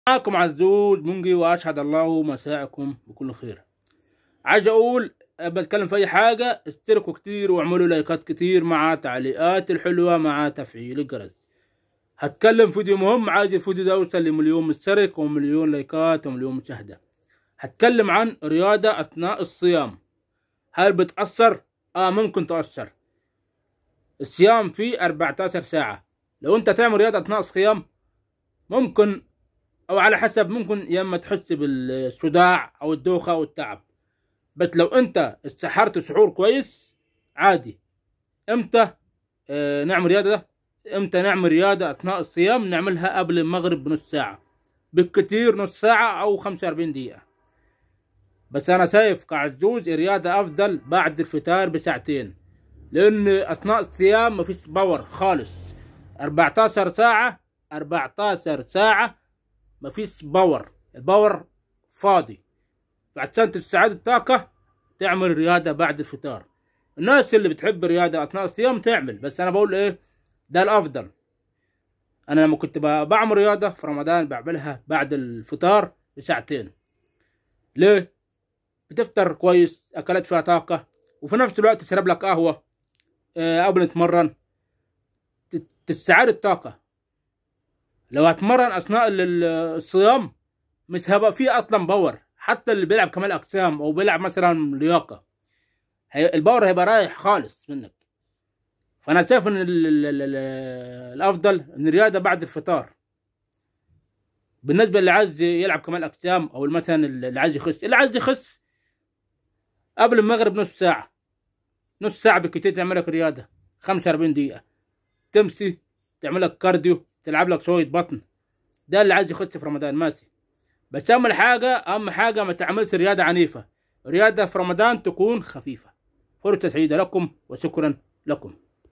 معكم عزوز منجي واشهد الله مساءكم بكل خير عايز اقول بتكلم في اي حاجه اشتركوا كتير واعملوا لايكات كتير مع تعليقات الحلوه مع تفعيل الجرس هتكلم فيديو مهم عايز الفيديو ده يوصل لمليون مشترك ومليون لايكات ومليون مشاهده هتكلم عن رياضه اثناء الصيام هل بتاثر اه ممكن تاثر الصيام فيه 14 ساعه لو انت تعمل رياضه اثناء الصيام ممكن او على حسب ممكن يا اما تحس بالصداع او الدوخه او التعب بس لو انت استحرت سحور كويس عادي امتى اه نعمل رياضه ده امتى نعمل رياضه اثناء الصيام نعملها قبل المغرب بنص ساعه بالكتير نص ساعه او 45 دقيقه بس انا شايف كعزوز الرياضه افضل بعد الفطار بساعتين لان اثناء الصيام مفيش باور خالص 14 ساعه 14 ساعه مفيش باور الباور فاضي فعشان تستعيد الطاقة تعمل رياضة بعد الفطار الناس اللي بتحب الرياضة أثناء الصيام تعمل بس أنا بقول إيه ده الأفضل أنا لما كنت بعمل رياضة في رمضان بعملها بعد الفطار بساعتين ليه؟ بتفطر كويس أكلت فيها طاقة وفي نفس الوقت تشرب لك قهوة آه قبل تتمرن تستعيد الطاقة لو هتمرن اثناء الصيام مش هيبقى فيه اصلا باور حتى اللي بيلعب كمال اجسام او بيلعب مثلا لياقه الباور هيبقى رايح خالص منك فانا شايف ان ال ال ال الافضل ان الرياضه بعد الفطار بالنسبه اللي عايز يلعب كمال اجسام او مثلا اللي عايز يخس اللي عايز يخس قبل المغرب نص ساعه نص ساعه بالكتير تعمل لك رياضه 45 دقيقه تمشي تعمل لك كارديو تلعب لك شويه بطن ده اللي عايز يخش في رمضان ماشي بس اهم حاجه اهم حاجه ما تعملش رياضه عنيفه رياضه في رمضان تكون خفيفه فرصه سعيده لكم وشكرا لكم